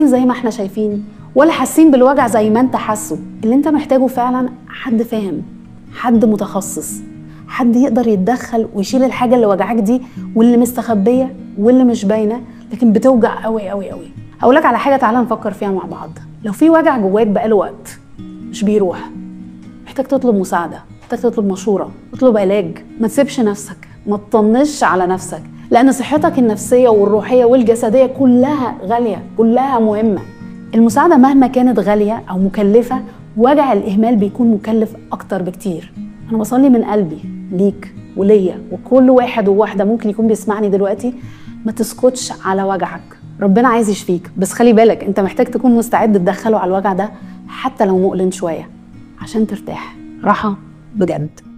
زي ما احنا شايفين ولا حاسين بالوجع زي ما انت حاسه اللي انت محتاجه فعلا حد فاهم حد متخصص حد يقدر يتدخل ويشيل الحاجه اللي وجعاك دي واللي مستخبيه واللي مش باينه لكن بتوجع قوي قوي قوي هقول لك على حاجه تعالى نفكر فيها مع بعض لو في وجع جواك بقاله وقت مش بيروح محتاج تطلب مساعده محتاج تطلب مشوره تطلب علاج ما تسيبش نفسك ما تطنش على نفسك لان صحتك النفسيه والروحيه والجسديه كلها غاليه كلها مهمه المساعده مهما كانت غاليه او مكلفه وجع الاهمال بيكون مكلف اكتر بكتير انا بصلي من قلبي ليك وليا وكل واحد وواحده ممكن يكون بيسمعني دلوقتي ما تسكتش على وجعك ربنا عايز يشفيك بس خلي بالك انت محتاج تكون مستعد تدخله على الوجع ده حتى لو مؤلم شويه عشان ترتاح راحه بجد